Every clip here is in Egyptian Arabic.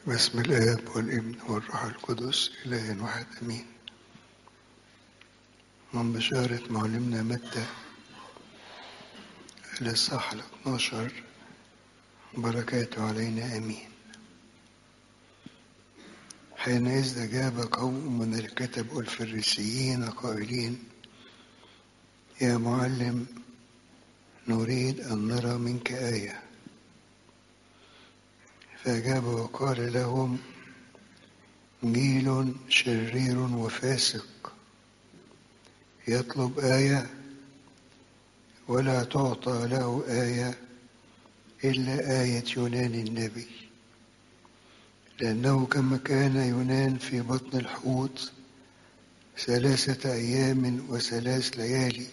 باسم الآب والابن والروح القدس إله واحد أمين من بشارة معلمنا متى الإصحاح ال 12 بركاته علينا آمين حينئذ أجاب قوم من الكتب والفريسيين قائلين يا معلم نريد أن نرى منك آية فأجاب وقال لهم جيل شرير وفاسق يطلب آية ولا تعطى له آية إلا آية يونان النبي لأنه كما كان يونان في بطن الحوت ثلاثة أيام وثلاث ليالي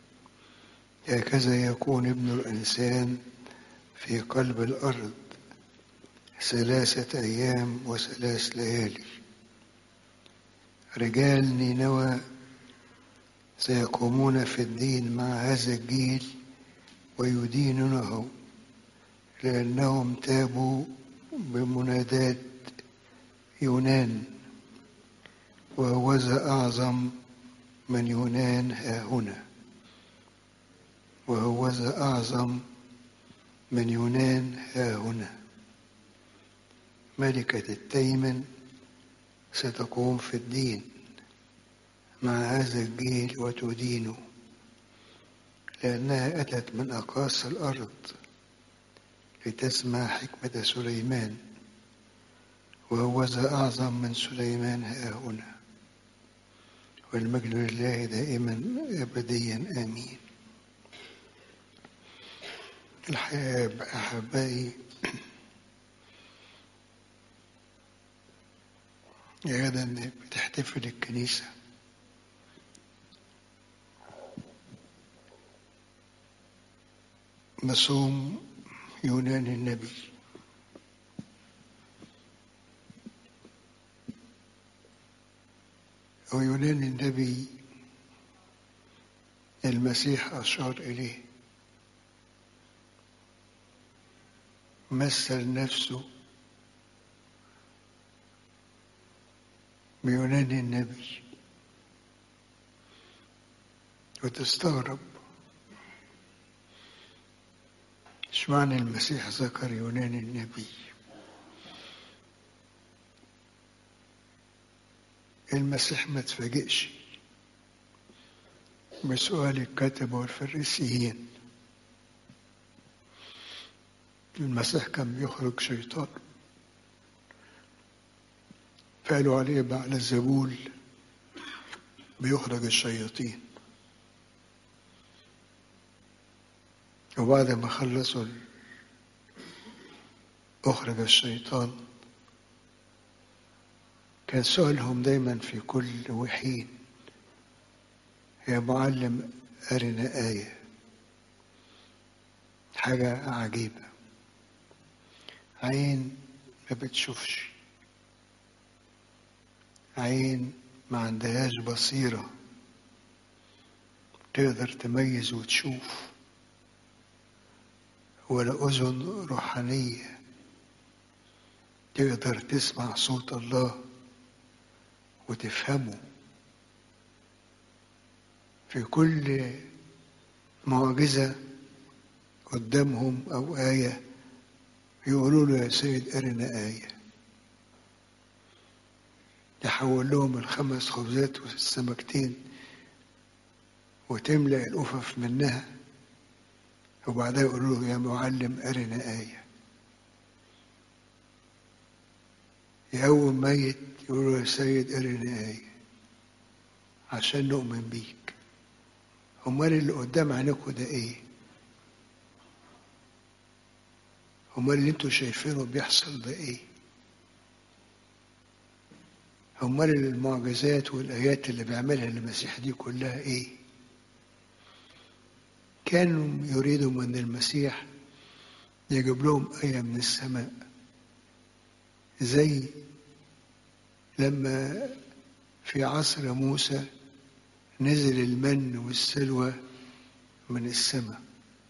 هكذا يكون ابن الإنسان في قلب الأرض ثلاثة أيام وثلاث ليالي رجال نينوى سيقومون في الدين مع هذا الجيل ويدينونه لأنهم تابوا بمنادات يونان وهوذا أعظم من يونان ها هنا وهوذا أعظم من يونان ها هنا ملكة التيمن ستقوم في الدين مع هذا الجيل وتدينه لأنها أتت من أقاصي الأرض لتسمع حكمة سليمان وهوذا أعظم من سليمان ها هنا والمجد لله دائما أبديا آمين الحياة أحبائي يا غدا بتحتفل الكنيسة مصوم يونان النبي ويونان النبي المسيح أشار إليه مثل نفسه بيونان النبي وتستغرب اشمعنى المسيح ذكر يونان النبي المسيح ما تفاجئش بسؤال الكتبة والفريسيين المسيح كان بيخرج شيطان فقالوا عليه بعل الزبول بيخرج الشياطين وبعد ما خلصوا أخرج الشيطان كان سؤالهم دايما في كل وحين يا معلم أرنا آية حاجة عجيبة عين ما بتشوفش عين ما عندهاش بصيرة تقدر تميز وتشوف ولا أذن روحانية تقدر تسمع صوت الله وتفهمه في كل معجزة قدامهم أو آية يقولوا له يا سيد أرنا آية يحول لهم الخمس خبزات والسمكتين وتملأ الأفف منها وبعدها يقولوا له يا معلم أرنا آية يقوم ميت يقولوا يا سيد أرنا آية عشان نؤمن بيك أمال اللي قدام عينكم ده إيه؟ أمال اللي انتوا شايفينه بيحصل ده إيه؟ أمال المعجزات والآيات اللي بيعملها المسيح دي كلها إيه؟ كانوا يريدوا من المسيح يجيب لهم آية من السماء زي لما في عصر موسى نزل المن والسلوى من السماء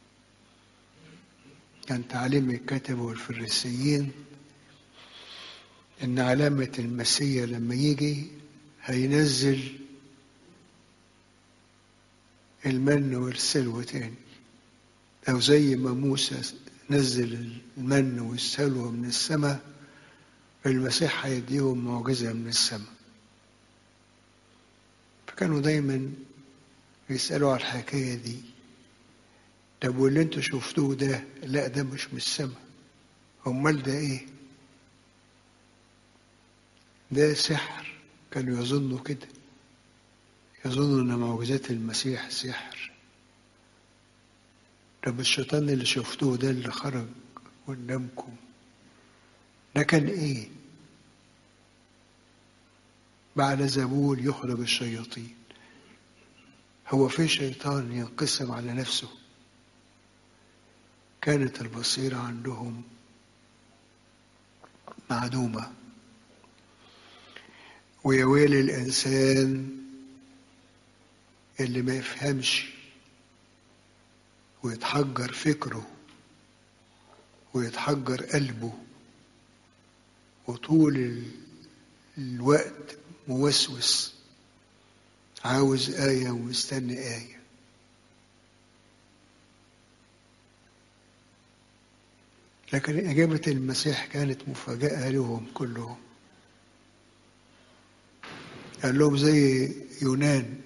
كان تعليم الكتب والفريسيين إن علامة المسيح لما يجي هينزل المن والسلوى تاني أو زي ما موسى نزل المن والسلوى من السماء المسيح هيديهم معجزة من السماء فكانوا دايما يسألوا على الحكاية دي طب واللي انتوا شفتوه ده لا ده مش من السماء امال ده ايه ده سحر كانوا يظنوا كده يظنوا ان معجزات المسيح سحر طب الشيطان اللي شفتوه ده اللي خرج قدامكم ده كان ايه بعد زبول يخرج الشياطين هو في شيطان ينقسم على نفسه كانت البصيرة عندهم معدومة ويا ويل الإنسان اللي ما يفهمش ويتحجر فكره ويتحجر قلبه وطول الوقت موسوس عاوز آية ومستني آية لكن إجابة المسيح كانت مفاجأة لهم كلهم قال لهم زي يونان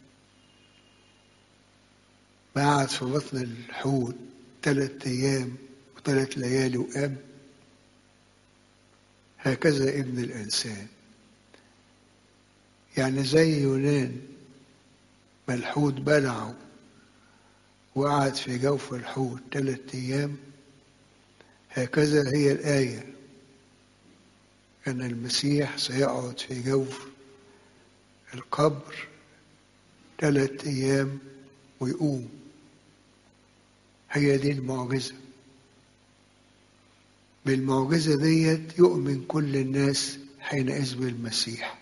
ما قعد في بطن الحوت ثلاثة أيام وثلاث ليالي وقام هكذا ابن الإنسان يعني زي يونان ما الحوت بلعه وقعد في جوف الحوت ثلاثة أيام هكذا هي الآية أن المسيح سيقعد في جوف القبر ثلاثة أيام ويقوم هي دي المعجزة بالمعجزة ديت يؤمن كل الناس حينئذ بالمسيح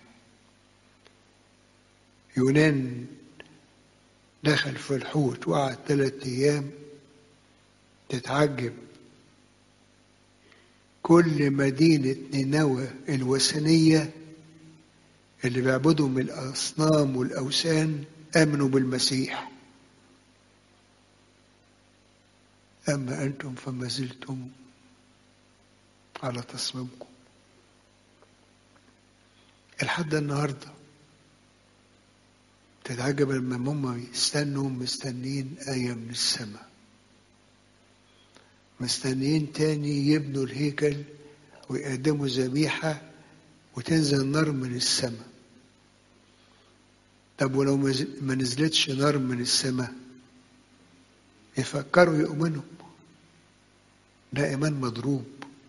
يونان دخل في الحوت وقعد ثلاثة أيام تتعجب كل مدينة نينوى الوثنية اللي بيعبدوا من الأصنام والأوثان آمنوا بالمسيح أما أنتم فما زلتم على تصميمكم لحد النهاردة تتعجب لما هم يستنوا مستنين آية من السماء مستنيين تاني يبنوا الهيكل ويقدموا ذبيحة وتنزل نار من السماء طب ولو ما نزلتش نار من السماء يفكروا يؤمنوا ده إيمان مضروب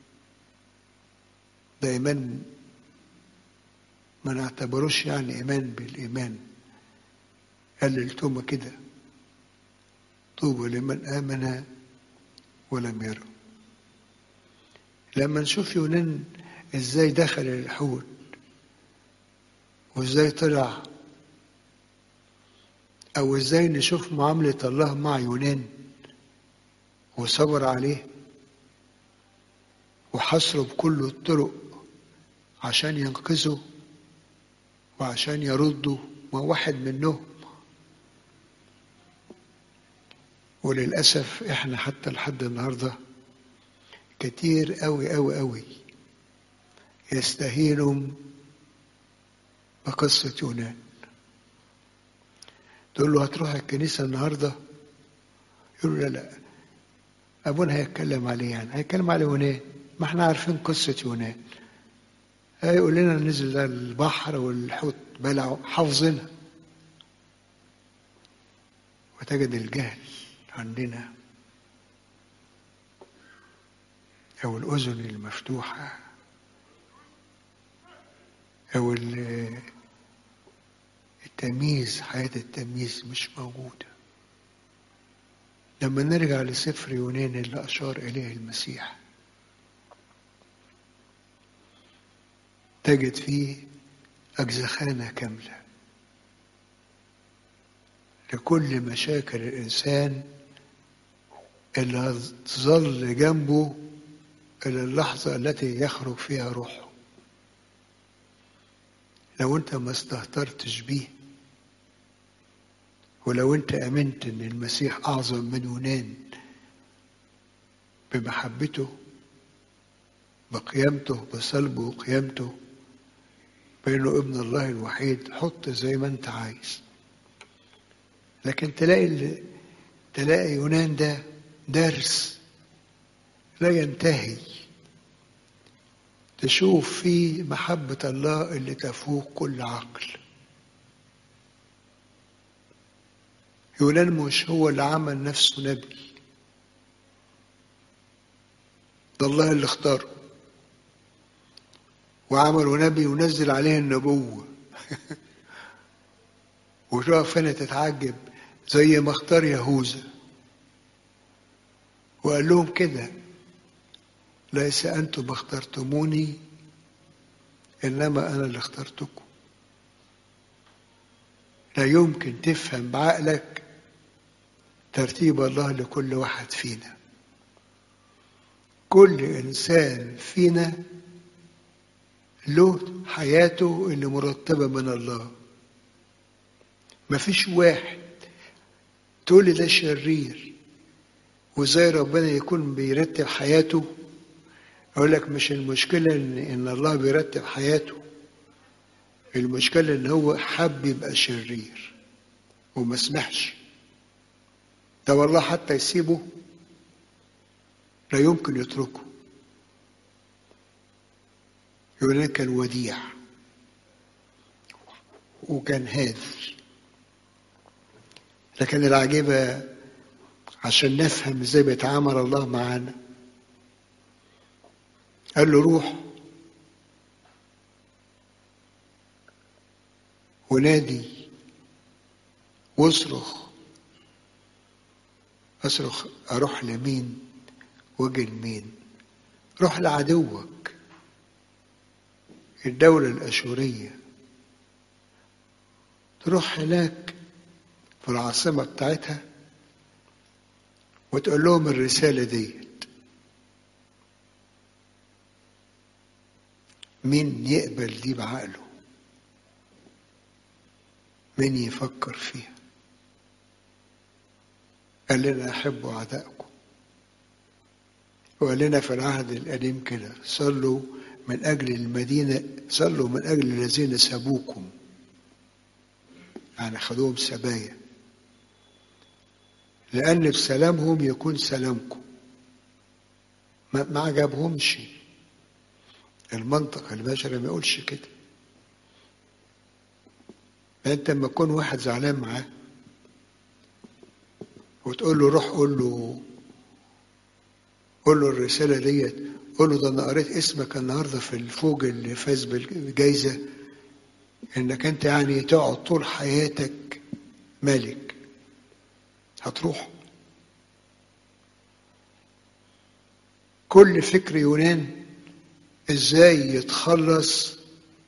ده إيمان ما نعتبروش يعني إيمان بالإيمان قللتم كده طوبى لمن آمن ولم يروا لما نشوف يونان ازاي دخل الحوت وازاي طلع او ازاي نشوف معاملة الله مع يونان وصبر عليه وحصره بكل الطرق عشان ينقذه وعشان يرده ما واحد منهم وللأسف احنا حتى لحد النهاردة كتير قوي قوي قوي يستهينوا بقصة يونان تقول له هتروح الكنيسة النهاردة يقول له لا لا أبونا هيتكلم عليه يعني هيتكلم على يونان ما احنا عارفين قصة يونان هيقول لنا نزل البحر والحوت بلعه حافظينها وتجد الجهل عندنا أو الأذن المفتوحة أو التمييز حياة التمييز مش موجودة لما نرجع لسفر يونان اللي أشار إليه المسيح تجد فيه أجزخانة كاملة لكل مشاكل الإنسان اللي تظل جنبه إلى اللحظة التي يخرج فيها روحه لو انت ما استهترتش بيه ولو انت امنت ان المسيح اعظم من يونان بمحبته بقيامته بصلبه وقيامته بانه ابن الله الوحيد حط زي ما انت عايز لكن تلاقي تلاقي يونان ده درس لا ينتهي تشوف فيه محبة الله اللي تفوق كل عقل يونان مش هو اللي عمل نفسه نبي ده الله اللي اختاره وعمله نبي ونزل عليه النبوة وتقف هنا تتعجب زي ما اختار يهوذا وقال لهم كده ليس أنتم اخترتموني إنما أنا اللي اخترتكم لا يمكن تفهم بعقلك ترتيب الله لكل واحد فينا كل إنسان فينا له حياته اللي مرتبة من الله مفيش واحد تقول لي ده شرير وازاي ربنا يكون بيرتب حياته اقول لك مش المشكله ان ان الله بيرتب حياته المشكله ان هو حب يبقى شرير وما سمحش ده والله حتى يسيبه لا يمكن يتركه يقول كان وديع وكان هاذل لكن العجيبة عشان نفهم ازاي بيتعامل الله معانا قال له روح ونادي واصرخ اصرخ اروح لمين واجي لمين روح لعدوك الدولة الأشورية تروح هناك في العاصمة بتاعتها وتقول لهم الرسالة ديت مين يقبل دي بعقله مين يفكر فيها قال لنا أحبوا أعدائكم وقال لنا في العهد القديم كده صلوا من أجل المدينة صلوا من أجل الذين سابوكم يعني خدوهم سبايا لأن بسلامهم يكون سلامكم ما, ما عجبهمش المنطق البشري ما يقولش كده انت لما تكون واحد زعلان معاه وتقول له روح قول له قول له الرساله ديت قول له ده انا قريت اسمك النهارده في الفوج اللي فاز بالجايزه انك انت يعني تقعد طول حياتك ملك هتروح كل فكر يونان ازاي يتخلص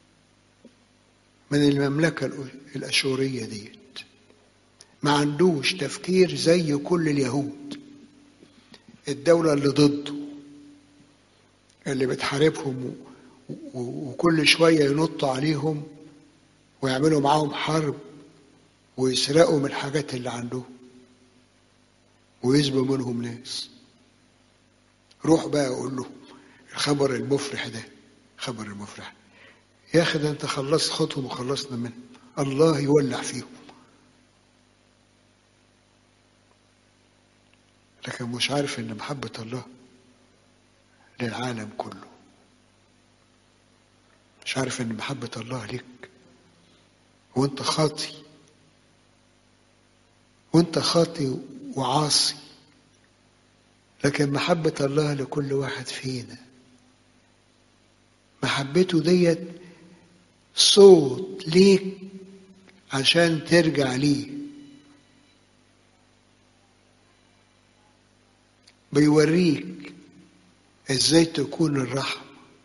من المملكة الأشورية ديت ما عندوش تفكير زي كل اليهود الدولة اللي ضده اللي بتحاربهم وكل شوية ينطوا عليهم ويعملوا معاهم حرب ويسرقوا من الحاجات اللي عندهم ويسبوا منهم ناس روح بقى اقول له الخبر المفرح ده خبر المفرح يا اخي ده انت خلصت خطهم وخلصنا منهم الله يولع فيهم لكن مش عارف ان محبة الله للعالم كله مش عارف ان محبة الله لك وانت خاطي وانت خاطي وعاصي لكن محبة الله لكل واحد فينا محبته ديت صوت ليك عشان ترجع ليه بيوريك ازاي تكون الرحمة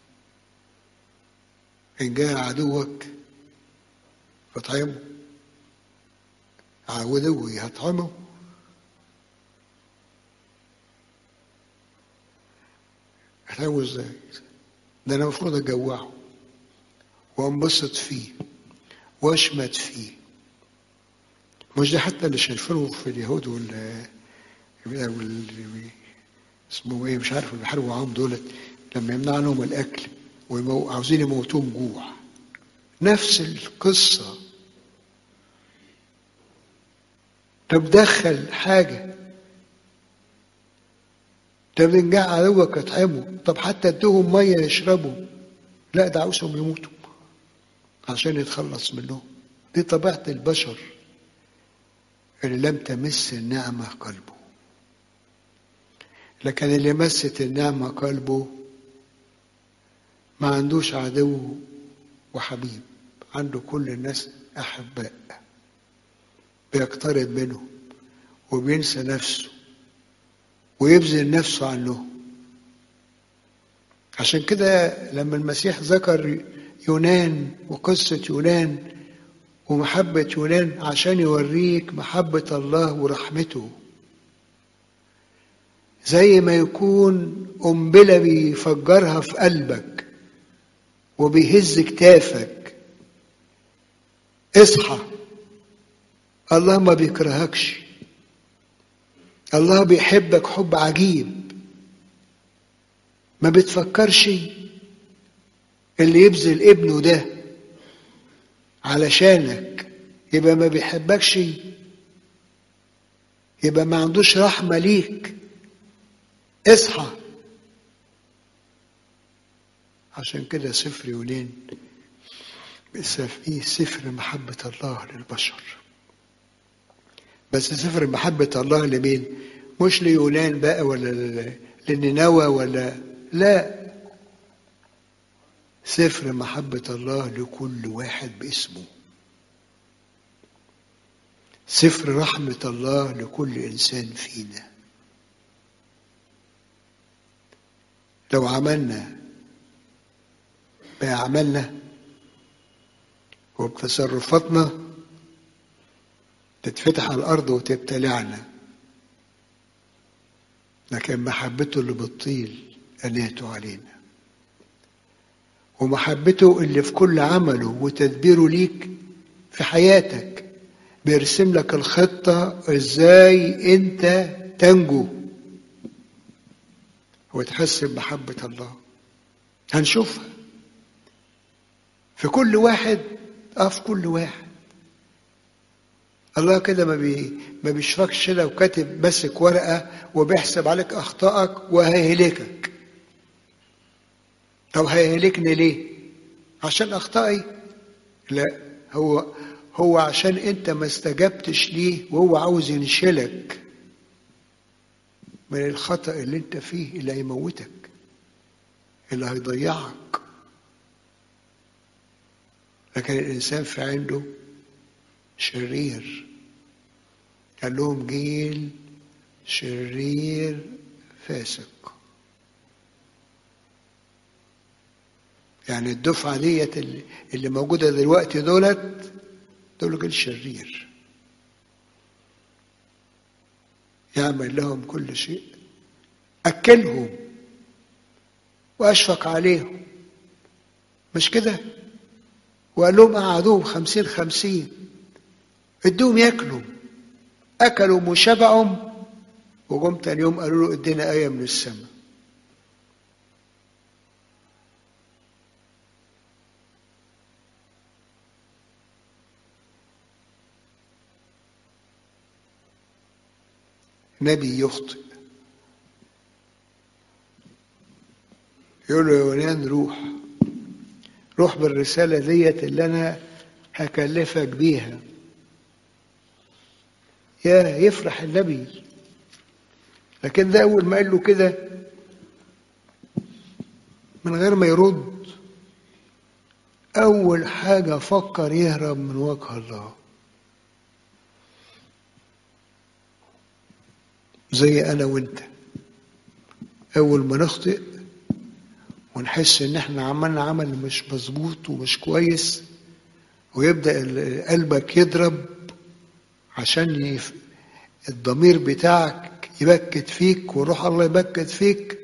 ان جاء عدوك فاطعمه عدوي هطعمه هتعمل ازاي ده انا المفروض اجوعه وانبسط فيه واشمت فيه مش ده حتى اللي شايفينه في اليهود وال وال- اسمه ايه مش عارف اللي بيحاربوا معاهم دولت لما يمنع عنهم الاكل وعاوزين يموتوهم جوع نفس القصه طب دخل حاجه طب ان جاء عدوك اطعمه طب حتى ادوهم ميه يشربوا لا ده عاوزهم يموتوا عشان يتخلص منهم دي طبيعه البشر اللي لم تمس النعمه قلبه لكن اللي مست النعمه قلبه ما عندوش عدو وحبيب عنده كل الناس احباء بيقترب منهم وبينسى نفسه ويبذل نفسه عنهم عشان كده لما المسيح ذكر يونان وقصة يونان ومحبة يونان عشان يوريك محبة الله ورحمته زي ما يكون قنبلة بيفجرها في قلبك وبيهز كتافك اصحى الله ما بيكرهكش الله بيحبك حب عجيب ما بتفكرش اللي يبذل ابنه ده علشانك يبقى ما بيحبكش يبقى ما عندوش رحمة ليك اصحى عشان كده سفر يونان فيه سفر محبة الله للبشر بس سفر محبة الله لمين؟ مش ليونان بقى ولا لنينوى ولا لا سفر محبة الله لكل واحد باسمه سفر رحمة الله لكل إنسان فينا لو عملنا بأعمالنا وبتصرفاتنا تتفتح على الأرض وتبتلعنا لكن محبته اللي بتطيل أناته علينا ومحبته اللي في كل عمله وتدبيره ليك في حياتك بيرسم لك الخطة ازاي انت تنجو وتحس بمحبة الله هنشوفها في كل واحد اه في كل واحد الله كده ما بي ما بيشفكش كده وكاتب ماسك ورقه وبيحسب عليك اخطائك وهيهلكك طب هيهلكني ليه عشان اخطائي لا هو هو عشان انت ما استجبتش ليه وهو عاوز ينشلك من الخطأ اللي انت فيه اللي هيموتك اللي هيضيعك لكن الانسان في عنده شرير قال لهم جيل شرير فاسق يعني الدفعة ديت اللي, اللي موجودة دلوقتي دولت دول جيل شرير يعمل لهم كل شيء أكلهم وأشفق عليهم مش كده وقال لهم قعدوهم خمسين خمسين ادوهم ياكلوا اكلوا وشبعوا وجم تاني يوم قالوا له ادينا ايه من السماء نبي يخطئ يقول له يا ولان روح روح بالرسالة ديت اللي أنا هكلفك بيها يا يفرح النبي لكن ده أول ما قال له كده من غير ما يرد أول حاجة فكر يهرب من وجه الله زي أنا وأنت أول ما نخطئ ونحس إن إحنا عملنا عمل مش مظبوط ومش كويس ويبدأ قلبك يضرب عشان يف... الضمير بتاعك يبكت فيك وروح الله يبكت فيك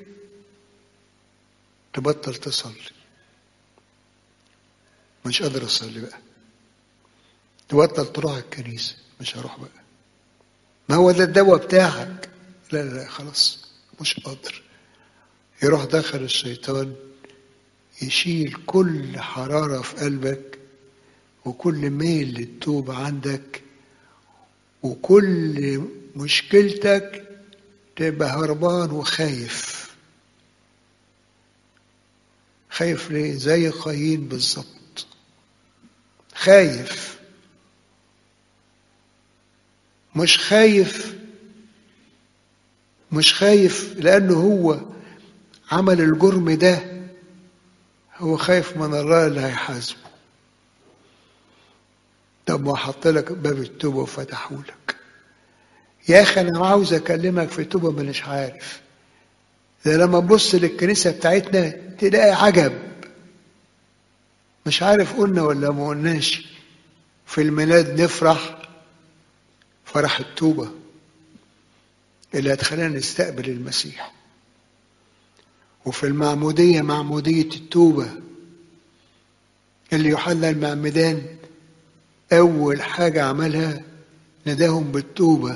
تبطل تصلي مش قادر اصلي بقى تبطل تروح الكنيسة مش هروح بقى ما هو ده الدواء بتاعك لا لا لا خلاص مش قادر يروح داخل الشيطان يشيل كل حرارة في قلبك وكل ميل للتوبة عندك وكل مشكلتك تبقى هربان وخايف خايف ليه زي قايين بالظبط خايف مش خايف مش خايف لأنه هو عمل الجرم ده هو خايف من الله اللي هيحاسبه طب ما حط لك باب التوبة وفتحه لك يا أخي أنا عاوز أكلمك في التوبة مانيش عارف ده لما تبص للكنيسة بتاعتنا تلاقي عجب مش عارف قلنا ولا ما قلناش في الميلاد نفرح فرح التوبة اللي هتخلينا نستقبل المسيح وفي المعمودية معمودية التوبة اللي يوحنا المعمدان أول حاجة عملها نداهم بالتوبة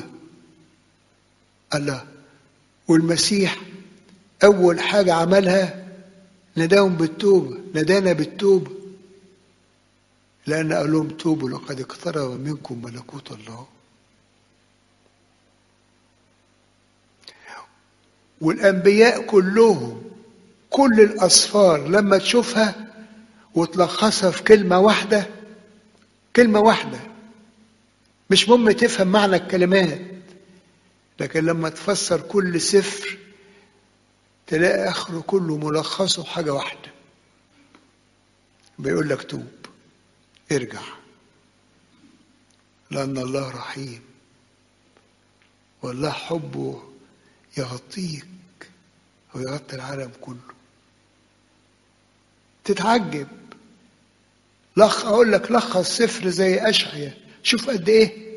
الله والمسيح أول حاجة عملها نداهم بالتوبة ندانا بالتوبة لأن قال لهم توبوا لقد اقترب منكم ملكوت الله والأنبياء كلهم كل الأسفار لما تشوفها وتلخصها في كلمة واحدة كلمة واحدة مش مهم تفهم معنى الكلمات لكن لما تفسر كل سفر تلاقي آخره كله ملخصه حاجة واحدة بيقول لك توب ارجع لأن الله رحيم والله حبه يغطيك ويغطي العالم كله تتعجب لخ اقول لك لخص سفر زي اشعيا شوف قد ايه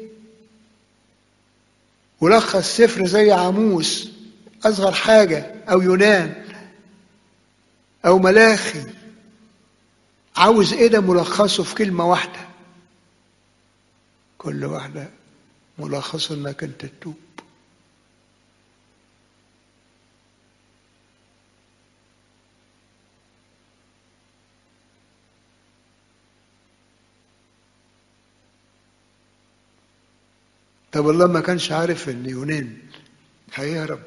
ولخص سفر زي عاموس اصغر حاجه او يونان او ملاخي عاوز ايه ده ملخصه في كلمه واحده كل واحده ملخصه انك انت تتوب طب الله ما كانش عارف ان يونان هيهرب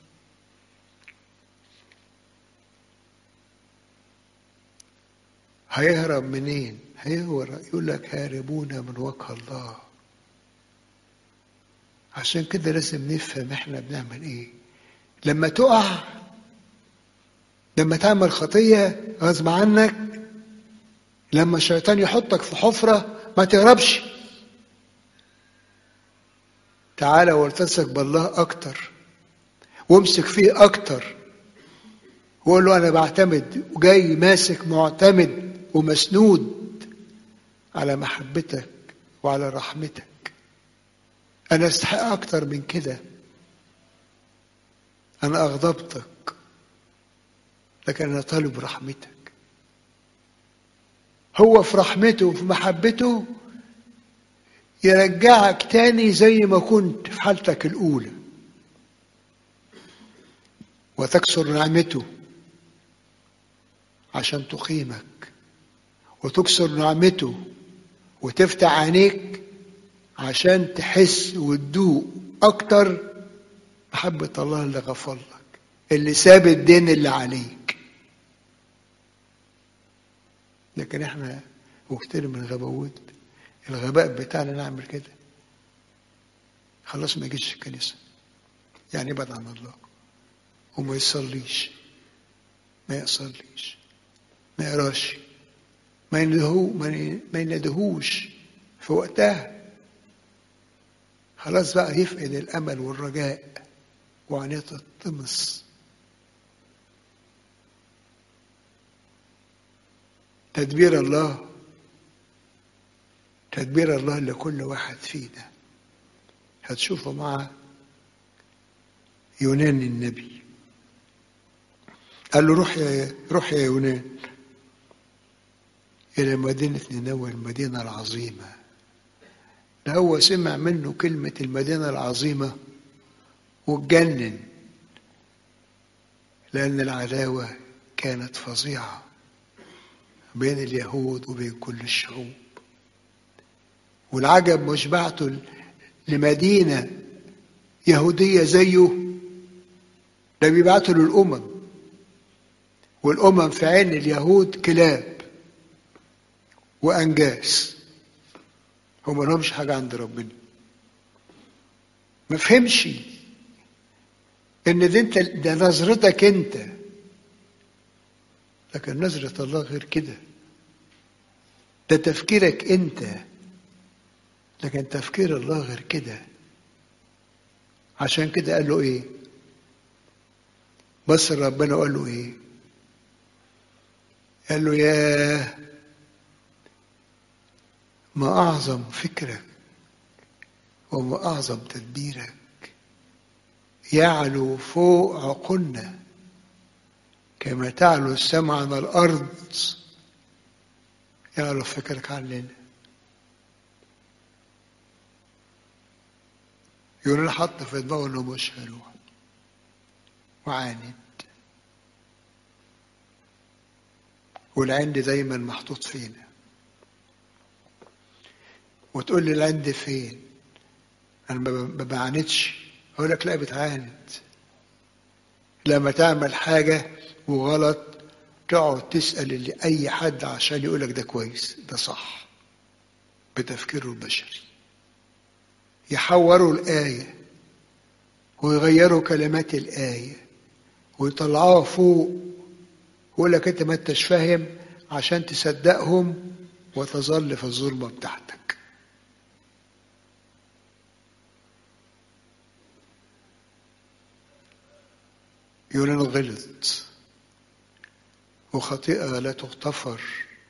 هيهرب منين هيهرب يقول لك هاربون من وجه الله عشان كده لازم نفهم احنا بنعمل ايه لما تقع لما تعمل خطية غصب عنك لما الشيطان يحطك في حفرة ما تهربش تعالى والتصق بالله أكتر وامسك فيه أكتر وقول له أنا بعتمد وجاي ماسك معتمد ومسنود على محبتك وعلى رحمتك أنا أستحق أكتر من كده أنا أغضبتك لكن أنا طالب رحمتك هو في رحمته وفي محبته يرجعك تاني زي ما كنت في حالتك الأولى وتكسر نعمته عشان تقيمك وتكسر نعمته وتفتح عينيك عشان تحس وتدوق أكتر محبة الله اللي غفر لك اللي ساب الدين اللي عليك لكن احنا وكتير من غباوت الغباء بتاعنا نعمل كده خلاص ما يجيش الكنيسة يعني يبعد عن الله وما يصليش ما يصليش ما يقراش ما يندهو ما يندهوش في وقتها خلاص بقى يفقد الامل والرجاء وعينيه تطمس تدبير الله تدبير الله لكل واحد فينا هتشوفه مع يونان النبي قال له روح يا روح يا يونان إلى مدينة نينوى المدينة العظيمة ده هو سمع منه كلمة المدينة العظيمة واتجنن لأن العداوة كانت فظيعة بين اليهود وبين كل الشعوب والعجب مش بعته لمدينة يهودية زيه ده بيبعته للأمم والأمم في عين اليهود كلاب وأنجاس هم لهمش حاجة عند ربنا ما فهمش ان دي انت ده نظرتك انت لكن نظرة الله غير كده ده تفكيرك انت لكن تفكير الله غير كده عشان كده قال له ايه بص ربنا وقال له ايه قال له يا ما اعظم فكرك وما اعظم تدبيرك يعلو فوق عقولنا كما تعلو السماء عن الارض يعلو فكرك عننا يقول لنا حط في دماغه انه مش حلو وعاند والعند دايما محطوط فينا وتقول لي العند فين انا ما بعاندش اقول لك لا بتعاند لما تعمل حاجه وغلط تقعد تسال اللي اي حد عشان يقول لك ده كويس ده صح بتفكيره البشري يحوروا الايه ويغيروا كلمات الايه ويطلعوها فوق ويقول لك انت ما انتش فاهم عشان تصدقهم وتظل في الظلمه بتاعتك يقول انا غلط وخطيئه لا تغتفر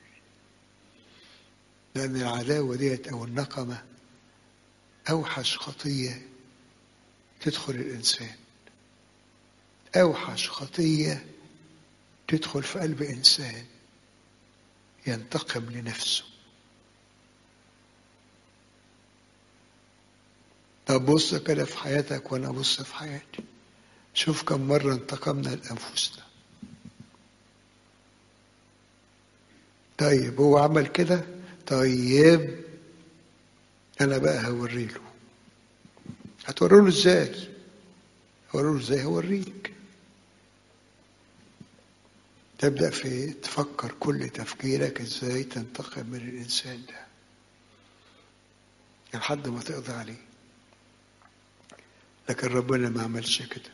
لان العداوه ديت او النقمه اوحش خطيه تدخل الانسان اوحش خطيه تدخل في قلب انسان ينتقم لنفسه طب بص كده في حياتك وانا ابص في حياتي شوف كم مرة انتقمنا لأنفسنا طيب هو عمل كده طيب أنا بقى هوريله هتوريله إزاي هوريله إزاي هوريك تبدأ في تفكر كل تفكيرك إزاي تنتقم من الإنسان ده لحد ما تقضي عليه لكن ربنا ما عملش كده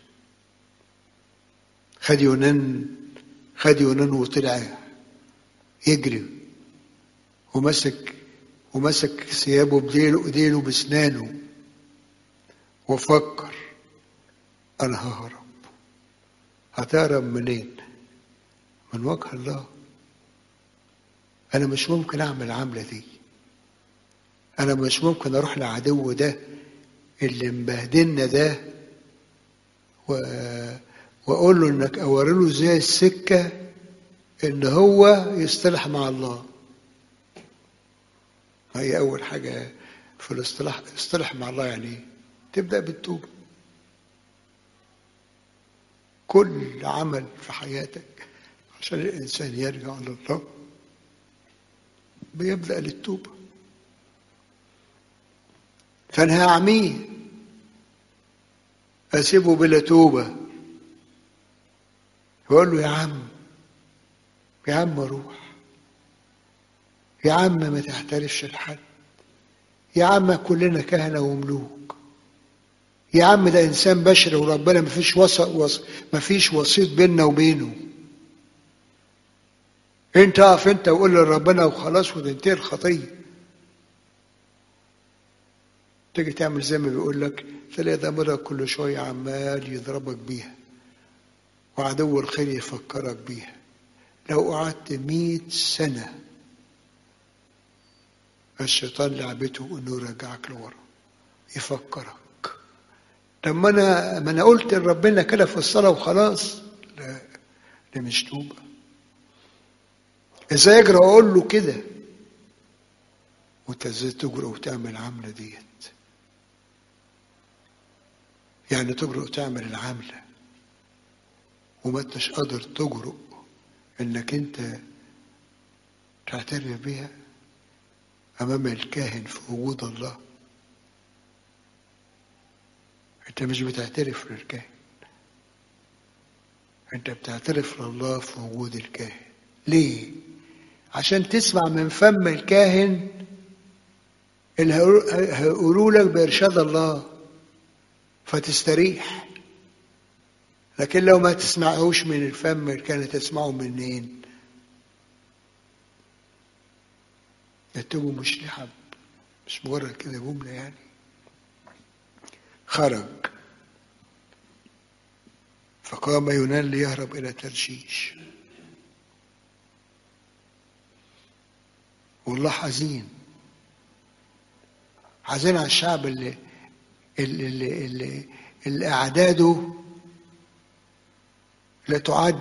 خد يونان خد يونان وطلع يجري ومسك ومسك ثيابه بديله ايديله بسنانه وفكر انا ههرب هتهرب منين من وجه الله انا مش ممكن اعمل العمله دي انا مش ممكن اروح لعدو ده اللي مبهدلنا ده و... واقول له انك اوري له ازاي السكه ان هو يصطلح مع الله هي اول حاجه في الاصطلاح اصطلح مع الله يعني ايه تبدا بالتوبه كل عمل في حياتك عشان الانسان يرجع لله بيبدا للتوبه فانا هعميه اسيبه بلا توبه يقول له يا عم يا عم روح يا عم ما تحترفش لحد يا عم كلنا كهنة وملوك يا عم ده إنسان بشري وربنا ما فيش وسط وص... ما فيش وسيط بيننا وبينه انت اقف انت وقول لربنا وخلاص وتنتهي الخطيه تيجي تعمل زي ما بيقول لك تلاقي ضميرك كل شويه عمال يضربك بيها وعدو الخير يفكرك بيها لو قعدت مئة سنة الشيطان لعبته انه يرجعك لورا يفكرك لما انا ما انا قلت لربنا كده في الصلاه وخلاص لا ده مش توبه ازاي اجري اقول له كده وانت ازاي تجرؤ وتعمل العملة ديت يعني تجرؤ تعمل العملة وما انتش قادر تجرؤ انك انت تعترف بيها امام الكاهن في وجود الله انت مش بتعترف للكاهن انت بتعترف لله في وجود الكاهن ليه عشان تسمع من فم الكاهن اللي هيقولوا لك بإرشاد الله فتستريح لكن لو ما تسمعهوش من الفم كان تسمعه منين يتبقوا مش لحب مش مجرد كده جملة يعني خرج فقام يونان ليهرب إلى ترشيش والله حزين حزين على الشعب اللي اللي اللي, اللي, اللي أعداده لا تعد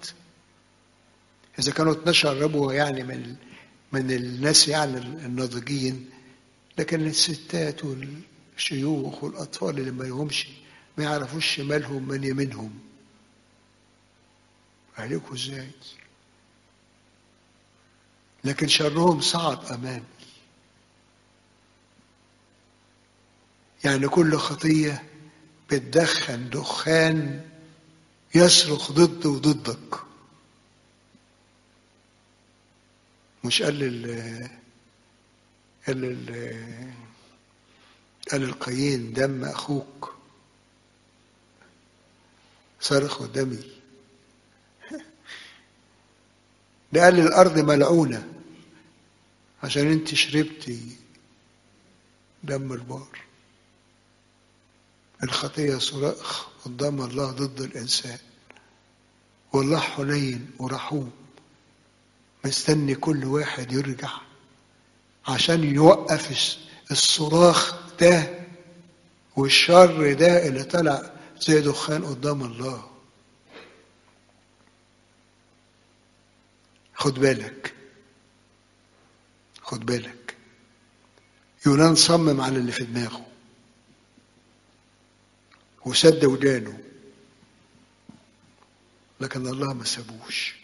إذا كانوا 12 ربوة يعني من من الناس يعني الناضجين لكن الستات والشيوخ والأطفال اللي ما لهمش ما يعرفوش شمالهم من يمينهم عليكم ازاي لكن شرهم صعد أمامي يعني كل خطية بتدخن دخان يصرخ ضد وضدك مش قال ال قال ال قال القايين دم أخوك صرخ قدامي ده قال الأرض ملعونة عشان انت شربتي دم البار الخطية صراخ قدام الله ضد الإنسان والله حنين ورحوم مستني كل واحد يرجع عشان يوقف الصراخ ده والشر ده اللي طلع زي دخان قدام الله خد بالك خد بالك يونان صمم على اللي في دماغه وسد ودانه لكن الله ما سابوش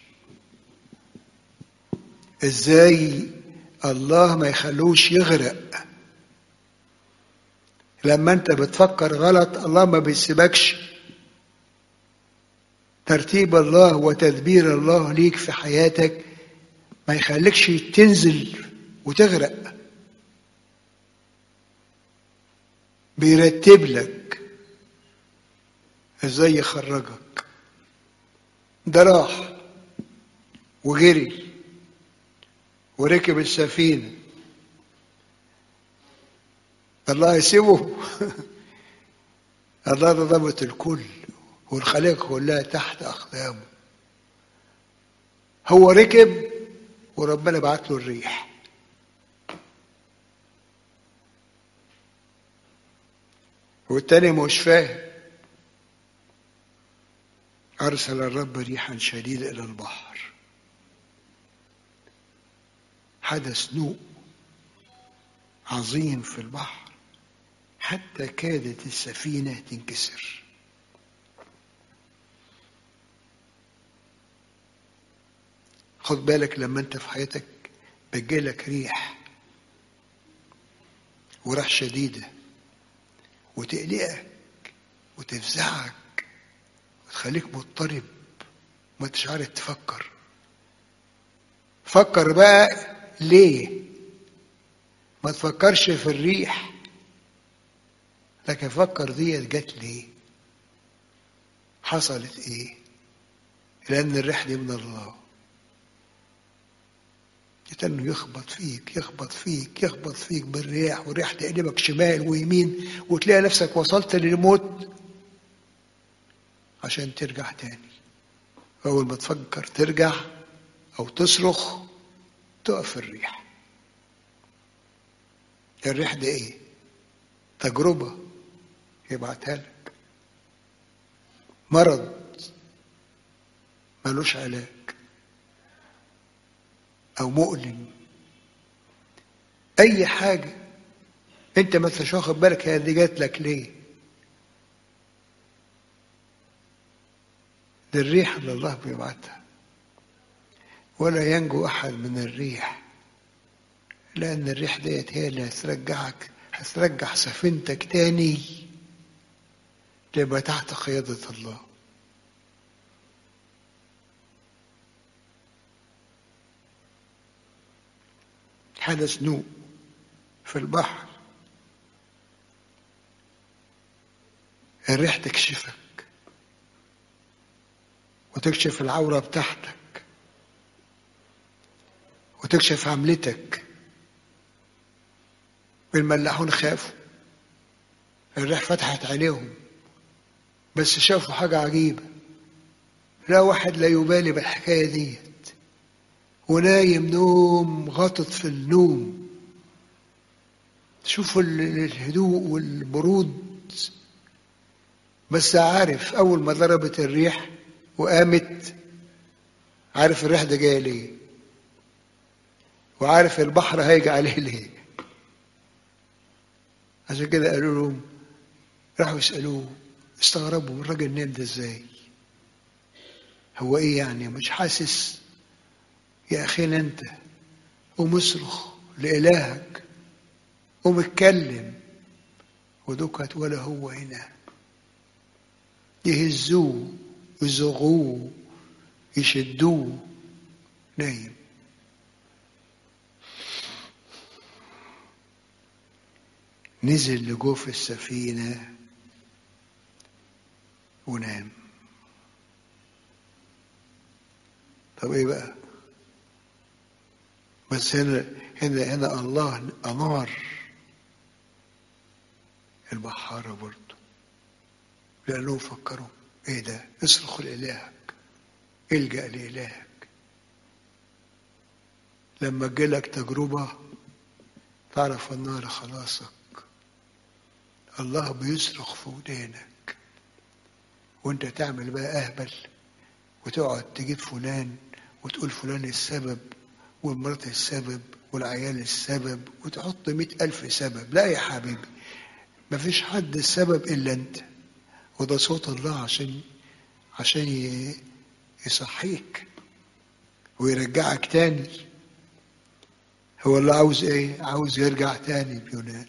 ازاي الله ما يخلوش يغرق لما انت بتفكر غلط الله ما بيسيبكش ترتيب الله وتدبير الله ليك في حياتك ما يخليكش تنزل وتغرق بيرتب لك ازاي يخرجك ده راح وجري وركب السفينة الله يسيبه الله ده ضبط الكل والخليقة كلها تحت أقدامه هو ركب وربنا بعت له الريح والتاني مش فاهم أرسل الرب ريحا شديدة إلى البحر حدث نوء عظيم في البحر حتى كادت السفينة تنكسر خد بالك لما انت في حياتك بتجيلك ريح وريح شديدة وتقلقك وتفزعك وتخليك مضطرب ما انتش عارف تفكر فكر بقى ليه ما تفكرش في الريح لكن فكر ديت جت ليه حصلت ايه لان الريح دي من الله انه يخبط فيك يخبط فيك يخبط فيك بالرياح والريح تقلبك شمال ويمين وتلاقي نفسك وصلت للموت عشان ترجع تاني أول ما تفكر ترجع أو تصرخ تقف الريح الريح ده إيه؟ تجربة يبعتها لك مرض ملوش علاج أو مؤلم أي حاجة أنت ما انتش واخد بالك هي دي جات لك ليه ده الريح اللي الله بيبعتها ولا ينجو أحد من الريح لأن الريح ديت هي اللي هترجعك هترجع سفينتك تاني تبقى تحت قيادة الله حدث نوء في البحر الريح تكشفك وتكشف العورة بتاعتك وتكشف عملتك الملاحون خافوا الريح فتحت عليهم بس شافوا حاجة عجيبة لا واحد لا يبالي بالحكاية ديت ونايم نوم غطت في النوم شوفوا الهدوء والبرود بس عارف أول ما ضربت الريح وقامت عارف الريح ده جاية ليه وعارف البحر هيجي عليه ليه عشان كده قالوا لهم راحوا يسألوه استغربوا الراجل نام ده ازاي هو ايه يعني مش حاسس يا اخينا انت قوم اصرخ لالهك قوم اتكلم ودكت ولا هو هنا يهزوه يزغوه يشدوه نايم نزل لجوف السفينة ونام طب ايه بقى بس هنا هنا هنا الله أنار البحارة برضه لأنهم فكروا ايه ده اصرخ لإلهك الجأ لإلهك لما تجيلك تجربة تعرف النار خلاصك الله بيصرخ في ودانك وانت تعمل بقى اهبل وتقعد تجيب فلان وتقول فلان السبب والمرات السبب والعيال السبب وتحط مئة ألف سبب لا يا حبيبي مفيش حد السبب إلا أنت وده صوت الله عشان عشان يصحيك ويرجعك تاني هو اللي عاوز ايه عاوز يرجع تاني بيونان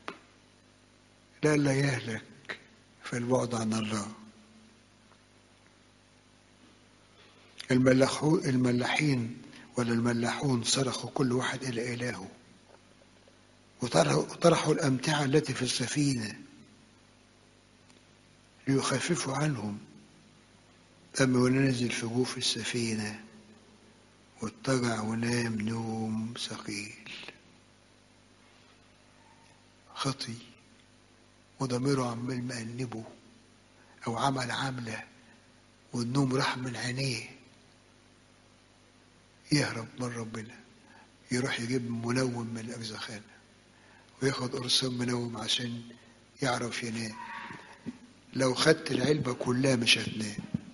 لا لا يهلك في البعد عن الله الملاحون الملاحين ولا الملاحون صرخوا كل واحد إلى إلهه وطرحوا الأمتعة التي في السفينة ليخففوا عنهم أما ونزل في جوف السفينة واضطجع ونام نوم ثقيل خطي وضميره عمال مقلبه أو عمل عملة والنوم راح من عينيه يهرب من ربنا يروح يجيب منوم من الأجزخانة وياخد قرصان منوم عشان يعرف ينام لو خدت العلبة كلها مش هتنام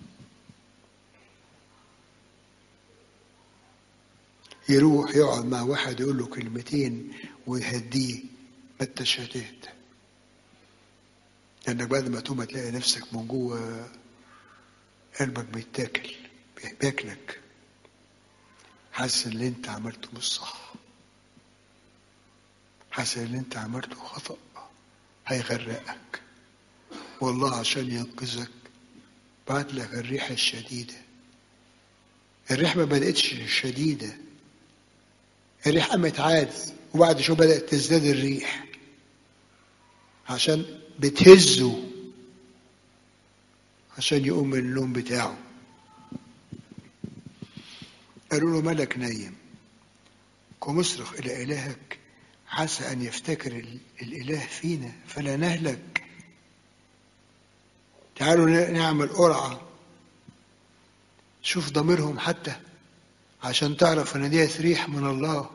يروح يقعد مع واحد يقول له كلمتين ويهديه ما انتش هتهدى لانك بعد ما تقوم تلاقي نفسك من جوه قلبك بيتاكل بياكلك حاسس اللي انت عملته مش صح حاسس اللي انت عملته خطأ هيغرقك والله عشان ينقذك بعت لك الريح الشديدة الريح ما بدأتش شديدة الريح قامت عادي وبعد شو بدأت تزداد الريح عشان بتهزه عشان يقوم من النوم بتاعه قالوا له ملك نايم قم اصرخ إلى إلهك عسى أن يفتكر الإله فينا فلا نهلك تعالوا نعمل قرعة شوف ضميرهم حتى عشان تعرف ان دي ريح من الله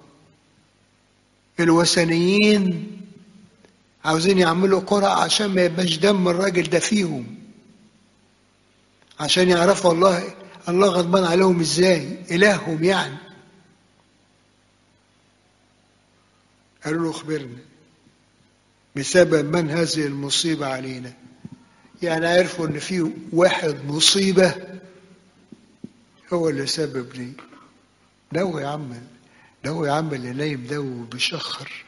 الوثنيين عاوزين يعملوا قرعة عشان ما يبقاش دم الراجل ده فيهم عشان يعرفوا الله الله غضبان عليهم ازاي الههم يعني قالوا له اخبرنا بسبب من هذه المصيبة علينا يعني عرفوا ان في واحد مصيبة هو اللي سبب لي ده هو يا عم ده هو يا عم اللي نايم ده وبيشخر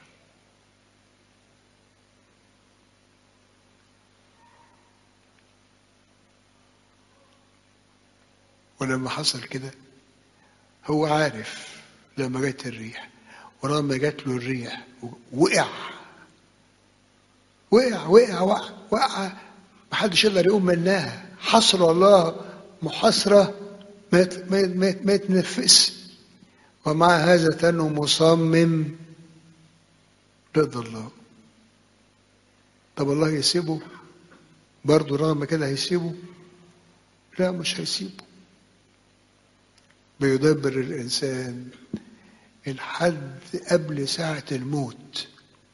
ولما حصل كده هو عارف لما جت الريح ولما جت له الريح وقع وقع وقع وقع وقع محدش يقدر يقوم منها حصر الله محاصرة ما ما ما, ما يتنفس ومع هذا تنه مصمم رضا الله طب الله يسيبه برضه رغم كده هيسيبه لا مش هيسيبه بيدبر الإنسان الحد قبل ساعة الموت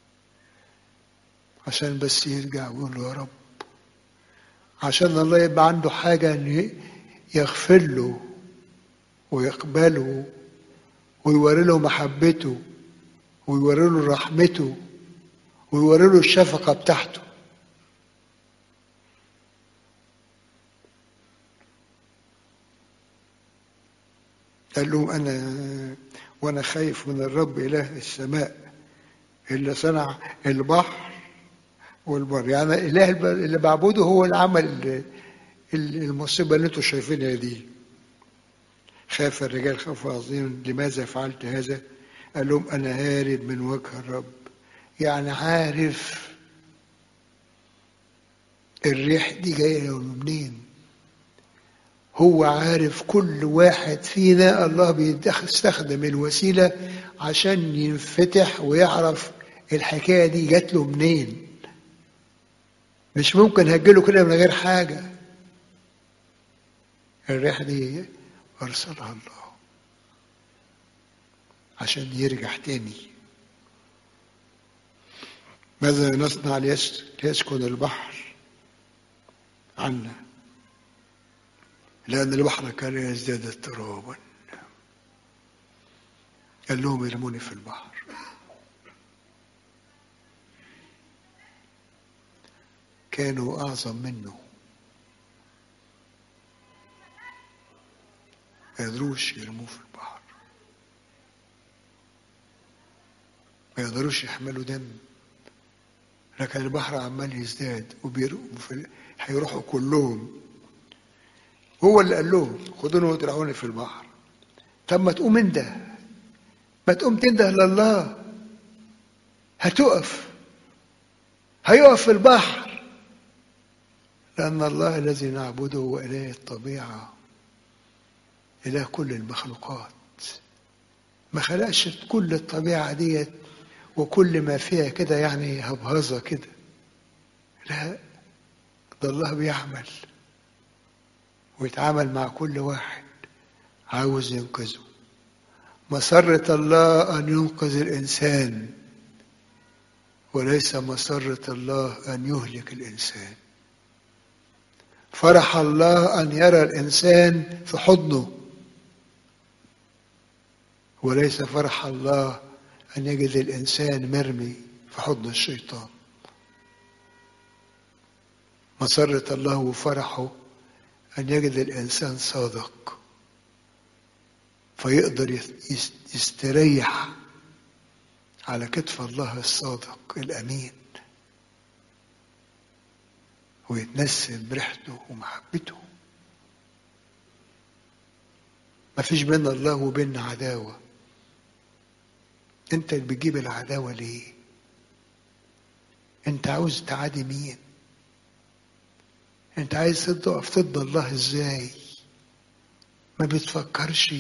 عشان بس يرجع ويقول له يا رب عشان الله يبقى عنده حاجة أن يغفر له ويقبله ويوري له محبته ويوري له رحمته ويوري له الشفقة بتاعته قال لهم أنا وأنا خايف من الرب إله السماء اللي صنع البحر والبر يعني الإله اللي بعبده هو اللي عمل المصيبة اللي انتم شايفينها دي خاف الرجال خوف عظيم لماذا فعلت هذا قال لهم أنا هارب من وجه الرب يعني عارف الريح دي جاية منين هو عارف كل واحد فينا الله بيستخدم الوسيلة عشان ينفتح ويعرف الحكاية دي جات له منين مش ممكن هجيله كده من غير حاجة الريح دي أرسلها الله عشان يرجع تاني ماذا نصنع ليسكن البحر عنا لأن البحر كان يزداد اضطرابا قال لهم يرموني في البحر كانوا أعظم منه ما يقدروش يرموه في البحر ما يقدروش يحملوا دم لكن البحر عمال يزداد وبيرقوا في هيروحوا كلهم هو اللي قال لهم خدوني وادرعوني في البحر طب ما تقوم انت ما تقوم تنده لله هتقف هيقف في البحر لأن الله الذي نعبده هو إله الطبيعة إله كل المخلوقات ما خلقش كل الطبيعة ديت وكل ما فيها كده يعني هبهظة كده لا ده الله بيعمل ويتعامل مع كل واحد عاوز ينقذه مسرة الله أن ينقذ الإنسان وليس مسرة الله أن يهلك الإنسان فرح الله أن يرى الإنسان في حضنه وليس فرح الله أن يجد الإنسان مرمي في حضن الشيطان مسرة الله وفرحه أن يجد الإنسان صادق فيقدر يستريح على كتف الله الصادق الأمين ويتنسم بريحته ومحبته ما فيش بين الله وبيننا عداوة انت اللي بتجيب العداوة ليه انت عاوز تعادي مين انت عايز تقف ضد الله ازاي ما بتفكرش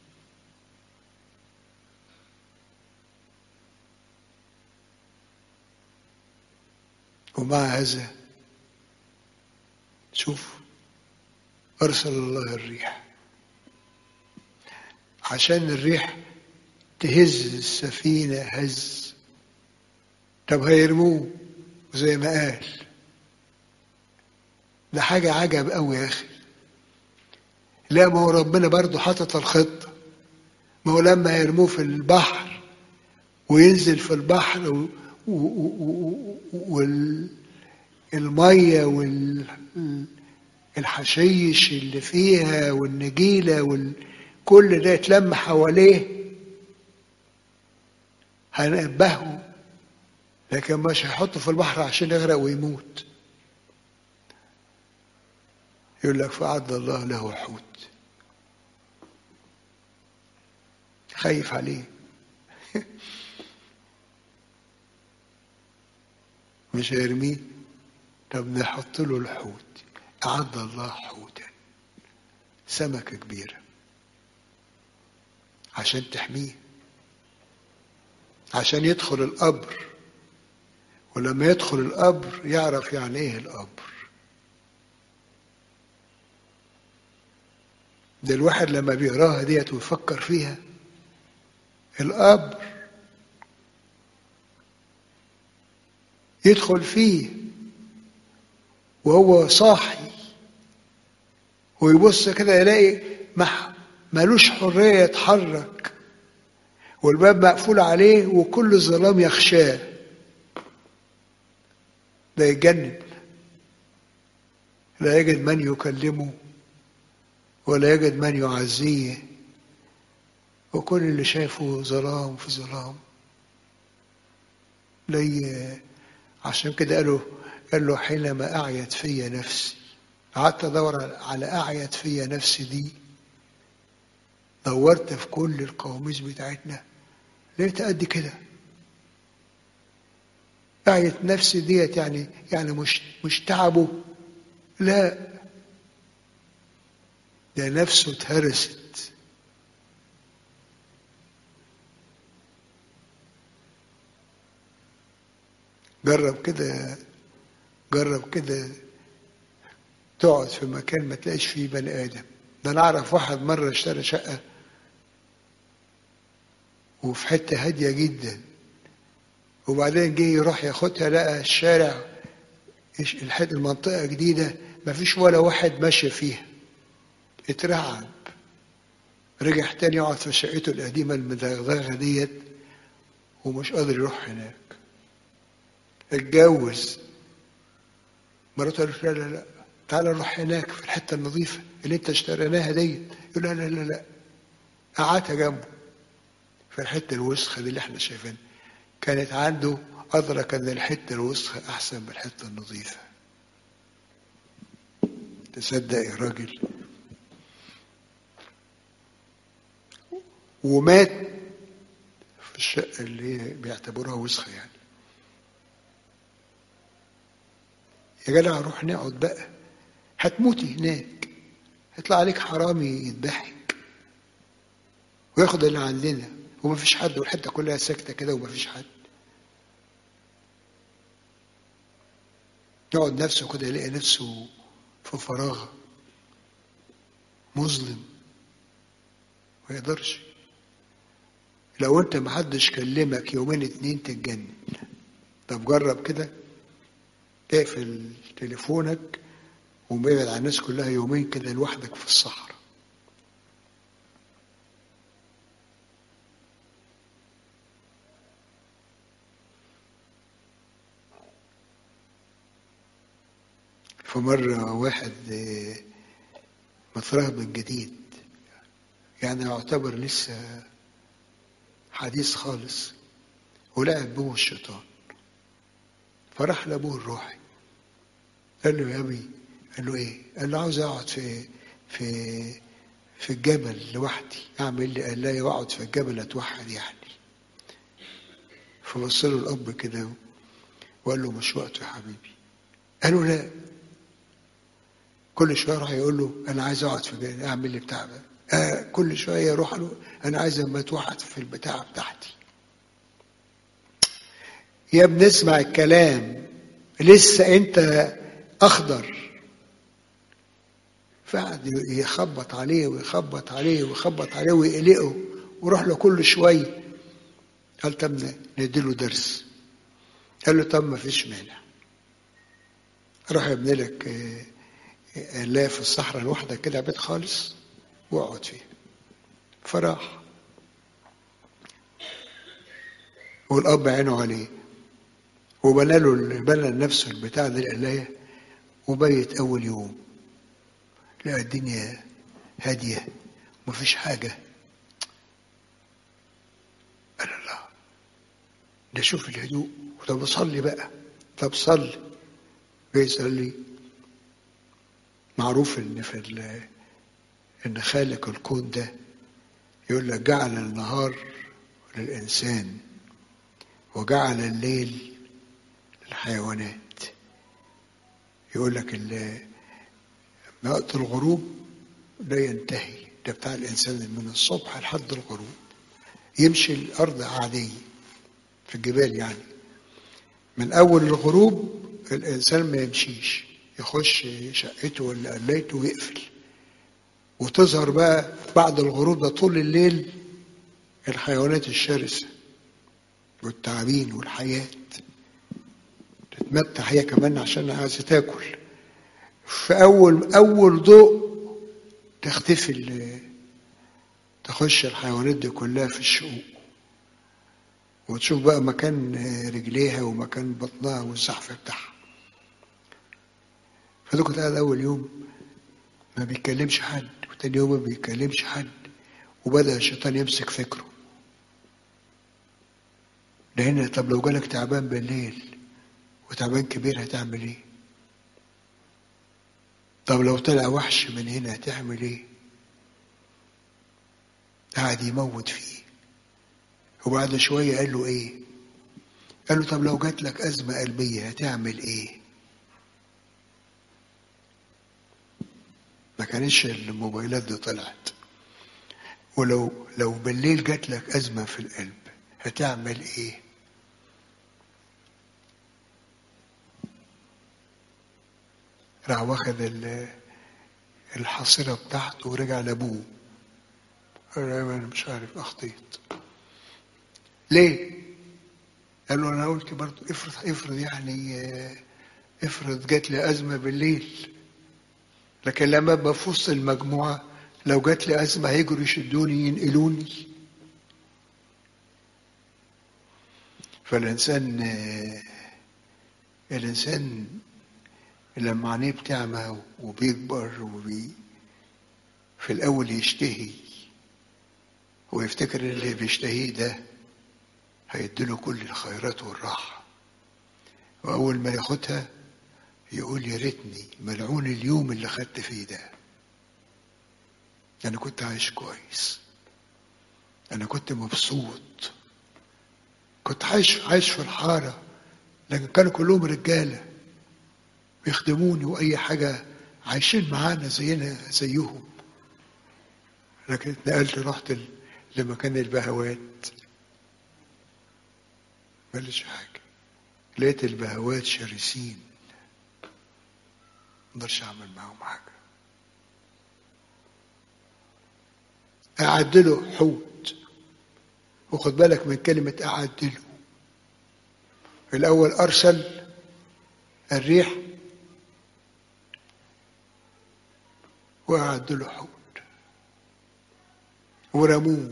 ومع هذا شوف أرسل الله الريح عشان الريح تهز السفينة هز طب هيرموه زي ما قال ده حاجة عجب قوي يا أخي لا ما هو ربنا برضه حاطط الخطة ما هو لما هيرموه في البحر وينزل في البحر والمية والحشيش اللي فيها والنجيلة وكل ده يتلم حواليه هنبهه لكن مش هيحطه في البحر عشان يغرق ويموت يقول لك فأعد الله له حوت خايف عليه مش هيرميه طب نحط له الحوت أعد الله حوتا سمكة كبيرة عشان تحميه عشان يدخل القبر ولما يدخل القبر يعرف يعني ايه القبر ده الواحد لما بيقراها ديت ويفكر فيها القبر يدخل فيه وهو صاحي ويبص كده يلاقي ملوش حرية يتحرك والباب مقفول عليه وكل الظلام يخشاه ده يجنن لا يجد من يكلمه ولا يجد من يعزيه وكل اللي شايفه ظلام في ظلام لي عشان كده قالوا قال له حينما أعيت في نفسي قعدت أدور على أعيت في نفسي دي دورت في كل القواميس بتاعتنا لقيت قد كده أعيت نفسي ديت يعني يعني مش مش تعبه لا ده نفسه اتهرست جرب كده جرب كده تقعد في مكان ما تلاقيش فيه بني ادم ده انا اعرف واحد مره اشترى شقه وفي حته هاديه جدا وبعدين جه يروح ياخدها لقى الشارع الحته المنطقه جديده ما فيش ولا واحد ماشي فيها اترعب رجع تاني يقعد في شقته القديمه المدغدغه ديت ومش قادر يروح هناك اتجوز مراته قالت لا لا لا تعالى نروح هناك في الحته النظيفه اللي انت اشتريناها ديت يقول لا لا لا لا قعدها جنبه في الحته الوسخه دي اللي احنا شايفينها كانت عنده ادرك ان الحته الوسخه احسن من الحته النظيفه تصدق يا راجل ومات في الشقه اللي بيعتبروها وسخه يعني يا جدع روح نقعد بقى هتموتي هناك هيطلع عليك حرامي يذبحك وياخد اللي عندنا ومفيش حد والحته كلها ساكته كده ومفيش حد يقعد نفسه كده يلاقي نفسه في فراغ مظلم ما يقدرش لو انت محدش كلمك يومين اتنين تتجنن طب جرب كده تقفل تليفونك ومبعد عن الناس كلها يومين كده لوحدك في الصحراء فمرة واحد مترهبن جديد يعني يعتبر لسه حديث خالص ولعب به الشيطان فراح لابوه الروحي قال له يا ابي قال له ايه قال له عاوز اقعد في في في الجبل لوحدي اعمل لي قال لا اقعد في الجبل اتوحد يعني فبص له الاب كده وقال له مش وقته يا حبيبي قال له لا كل شويه راح يقول له انا عايز اقعد في الجبل اعمل لي بتاع ده آه كل شويه يروح له انا عايز اما اتوحد في البتاع بتاعتي يا ابني اسمع الكلام لسه انت اخضر فقعد يخبط عليه ويخبط عليه ويخبط عليه ويقلقه ويروح له كل شويه قال طب نديله درس قال له طب ما فيش مانع روح ابني لك لا في الصحراء لوحدك كده بيت خالص واقعد فيه فراح والاب عينه عليه وبنى له بنى لنفسه البتاع ده القلايه وبيت اول يوم لقى الدنيا هاديه مفيش حاجه قال الله ده شوف الهدوء طب صلي بقى طب صلي بيصلي معروف ان في ال- ان خالق الكون ده يقول لك جعل النهار للانسان وجعل الليل للحيوانات يقول لك ال- وقت الغروب لا ينتهي ده بتاع الانسان من الصبح لحد الغروب يمشي الارض عاديه في الجبال يعني من اول الغروب الانسان ما يمشيش يخش شقته ولا قلايته ويقفل وتظهر بقى بعد الغروب ده طول الليل الحيوانات الشرسه والتعابين والحياه تتمتع هي كمان عشان عايزه تاكل في اول اول ضوء تختفي ال- تخش الحيوانات دي كلها في الشقوق وتشوف بقى مكان رجليها ومكان بطنها والزحف بتاعها فده كنت قاعد اول يوم ما بيتكلمش حد وتاني يوم ما بيتكلمش حد وبدأ الشيطان يمسك فكره لأن طب لو جالك تعبان بالليل وتعبان كبير هتعمل ايه؟ طب لو طلع وحش من هنا هتعمل ايه؟ قعد يموت فيه وبعد شوية قال له ايه؟ قال له طب لو جات لك أزمة قلبية هتعمل ايه؟ ما كانش الموبايلات دي طلعت ولو لو بالليل جات لك أزمة في القلب هتعمل ايه؟ راح واخد ال- الحصيرة بتاعته ورجع لأبوه قال له أنا مش عارف أخطيت ليه؟ قال له أنا قلت برضه افرض افرض يعني آه، افرض جات لي أزمة بالليل لكن لما ابقى في وسط المجموعة لو جات لي أزمة هيجروا يشدوني ينقلوني فالإنسان آه، الإنسان لما عينيه بتعمى وبيكبر وبي في الأول يشتهي ويفتكر إن اللي بيشتهيه ده هيديله كل الخيرات والراحة وأول ما ياخدها يقول يا ريتني ملعون اليوم اللي خدت فيه ده أنا كنت عايش كويس أنا كنت مبسوط كنت عايش عايش في الحارة لكن كانوا كلهم رجالة بيخدموني وأي حاجة عايشين معانا زينا زيهم لكن اتنقلت رحت ل- لمكان البهوات ماليش حاجة لقيت البهوات شرسين مقدرش أعمل معاهم حاجة أعدله حوت وخد بالك من كلمة أعدله الأول أرسل الريح وأعدله حوت ورموه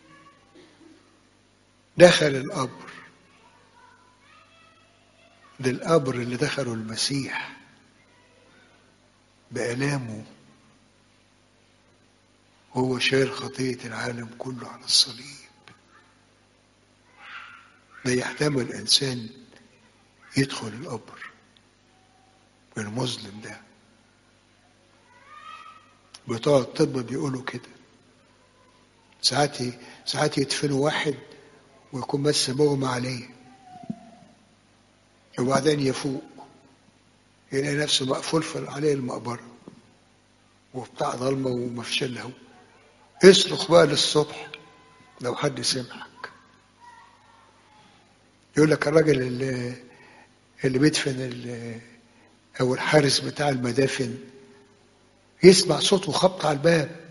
دخل القبر ده القبر اللي دخله المسيح بآلامه وهو شايل خطية العالم كله على الصليب لا يحتمل إنسان يدخل القبر المظلم ده بتوع الطب بيقولوا كده ساعات ساعات يدفنوا واحد ويكون بس مغمى عليه وبعدين يفوق يلاقي نفسه مقفول في- عليه المقبرة وبتاع ضلمة وما فيش إلا هو اصرخ بقى للصبح لو حد سمعك يقول لك الراجل اللي, اللي بيدفن ال- أو الحارس بتاع المدافن يسمع صوت وخبط على الباب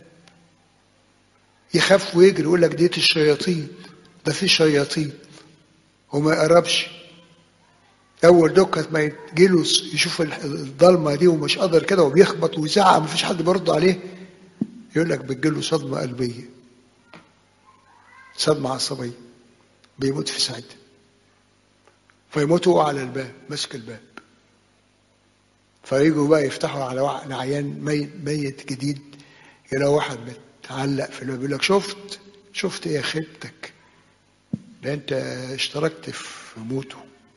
يخاف ويجري يقول لك ديت الشياطين ده في شياطين وما يقربش اول دكة ما يجيله يشوف الضلمه دي ومش قادر كده وبيخبط ويزعق مفيش حد بيرد عليه يقول لك بتجيله صدمه قلبيه صدمه عصبيه بيموت في ساعتها فيموتوا على الباب ماسك الباب فيجوا بقى يفتحوا على واحد عيان ميت, ميت جديد يلاقوا واحد متعلق في الباب يقول لك شفت شفت ايه يا خيبتك ده انت اشتركت في موته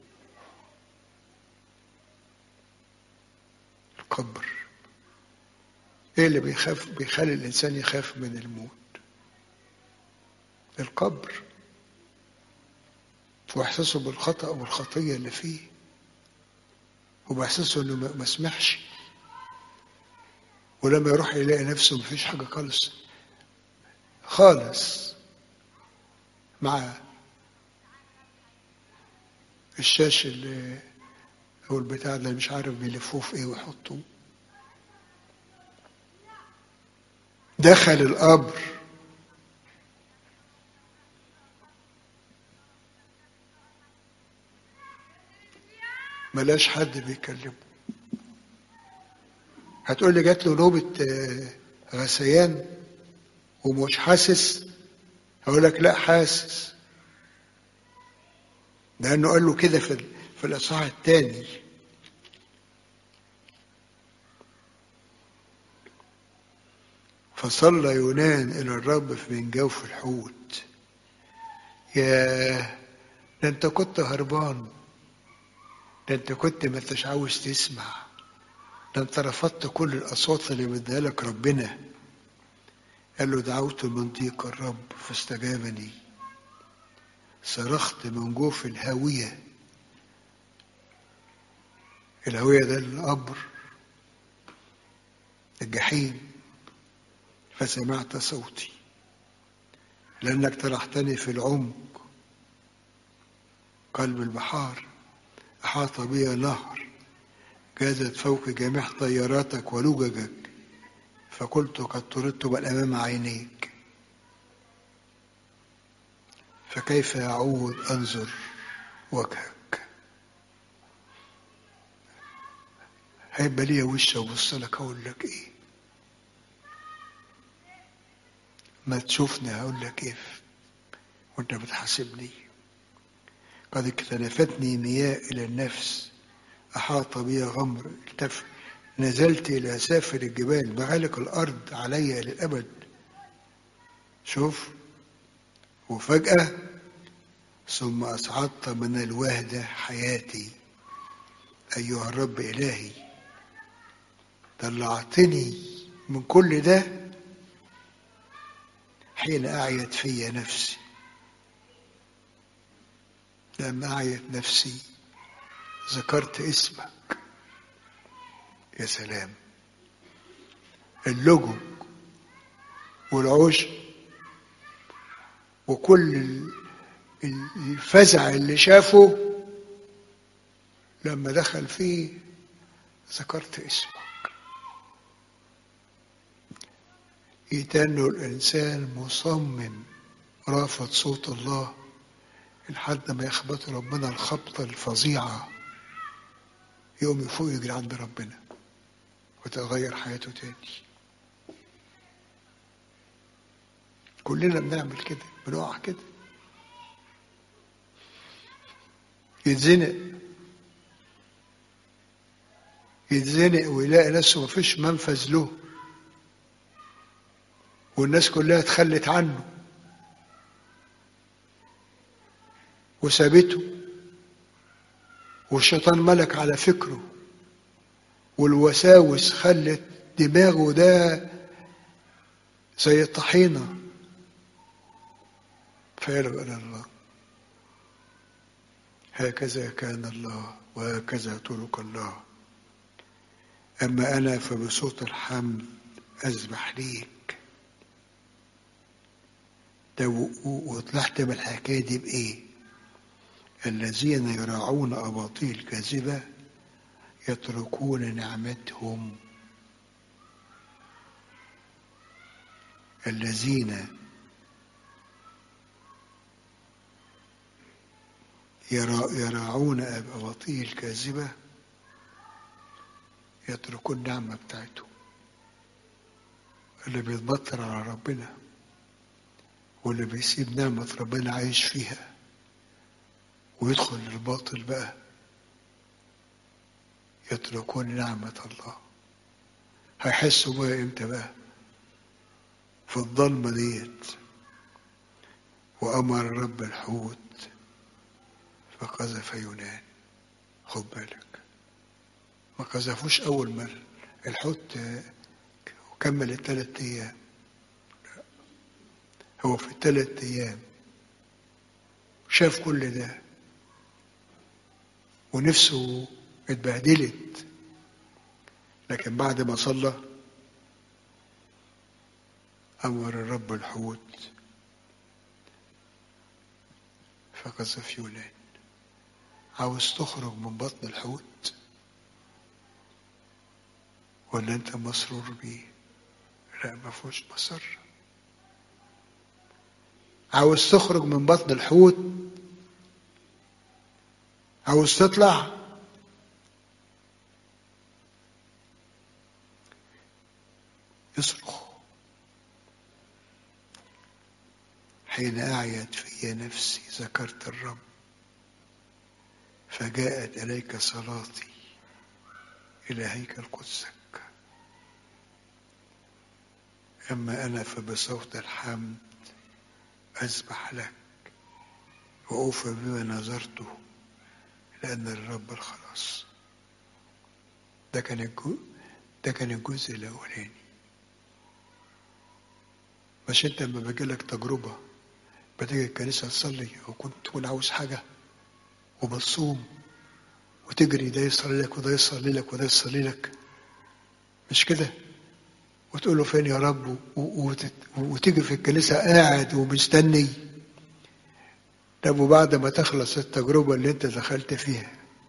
القبر ايه اللي بيخاف بيخلي الانسان يخاف من الموت القبر واحساسه بالخطا والخطيه اللي فيه وباحساسه انه ما سمحش ولما يروح يلاقي نفسه مفيش حاجه خالص خالص مع الشاش اللي او البتاع اللي مش عارف بيلفوه في ايه ويحطوه دخل القبر ملاش حد بيكلمه هتقول لي جات له نوبة غثيان ومش حاسس هقول لك لا حاسس لأنه قال له كده في في الإصحاح الثاني فصلى يونان إلى الرب في من جوف الحوت يا ده أنت كنت هربان ده أنت كنت ما انتش عاوز تسمع ده أنت رفضت كل الأصوات اللي بديها لك ربنا قال له دعوت من ضيق الرب فاستجابني صرخت من جوف الهاوية الهاوية ده القبر الجحيم فسمعت صوتي لأنك طرحتني في العمق قلب البحار أحاط بي نهر جازت فوق جميع طياراتك ولججك فقلت قد طردت بل أمام عينيك فكيف أعود أنظر وجهك هيبقى ليا وش أبص لك أقول لك إيه ما تشوفني هقول لك إيه وأنت بتحاسبني قد اكتنفتني مياه إلى النفس أحاط بي غمر التف نزلت إلى سافل الجبال معالق الأرض علي للأبد شوف وفجأة ثم أصعدت من الوهدة حياتي أيها الرب إلهي طلعتني من كل ده حين أعيت في نفسي لما أعيت نفسي ذكرت اسمك يا سلام اللجج والعشب وكل الفزع اللي شافه لما دخل فيه ذكرت اسمك يتنه الإنسان مصمم رافض صوت الله لحد ما يخبط ربنا الخبطة الفظيعة يقوم يفوق يجري عند ربنا وتغير حياته تاني كلنا بنعمل كده بنقع كده يتزنق يتزنق ويلاقي نفسه مفيش منفذ له والناس كلها اتخلت عنه وسابته والشيطان ملك على فكره والوساوس خلت دماغه ده زي الطحينة فيلجأ إلى الله هكذا كان الله وهكذا طرق الله أما أنا فبصوت الحمد أذبح ليك ده وطلعت من الحكاية دي بإيه؟ الذين يراعون أباطيل كاذبة يتركون نعمتهم الذين يراعون أباطيل كاذبة يتركون النعمة بتاعتهم اللي بيتبطر على ربنا واللي بيسيب نعمة ربنا عايش فيها ويدخل الباطل بقى يتركون نعمة الله هيحسوا بقى امتى بقى في الضلمة ديت وأمر رب الحوت فقذف يونان خد بالك ما قذفوش أول ما الحوت كمل الثلاث أيام هو في الثلاث أيام شاف كل ده ونفسه اتبهدلت لكن بعد ما صلى أمر الرب الحوت فقذف يونان عاوز تخرج من بطن الحوت ولا انت مسرور بيه لا ما فيهوش مسر عاوز تخرج من بطن الحوت عاوز تطلع يصرخ حين أعيت في نفسي ذكرت الرب فجاءت إليك صلاتي إلى هيكل قدسك أما أنا فبصوت الحمد أسبح لك وأوفى بما نظرته لأن الرب الخلاص ده كان الجزء ده كان الجزء الأولاني مش أنت لما بيجيلك تجربة بتيجي الكنيسة تصلي وكنت تكون عاوز حاجة وبتصوم وتجري ده يصلي لك وده يصلي لك وده يصلي لك مش كده وتقول له فين يا رب وتيجي في الكنيسة قاعد ومستني طب وبعد ما تخلص التجربة اللي انت دخلت فيها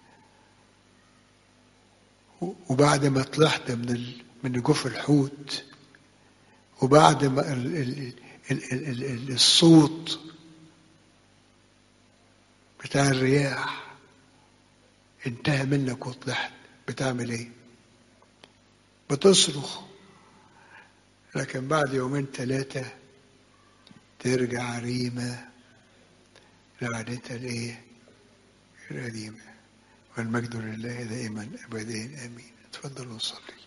وبعد ما طلعت من ال... من جوف الحوت وبعد ما ال... ال... ال... ال... ال... الصوت بتاع الرياح انتهى منك وطلعت بتعمل ايه بتصرخ لكن بعد يومين ثلاثة ترجع ريمة لعادتها الايه القديمة والمجد لله دائما ابدا امين اتفضلوا نصلي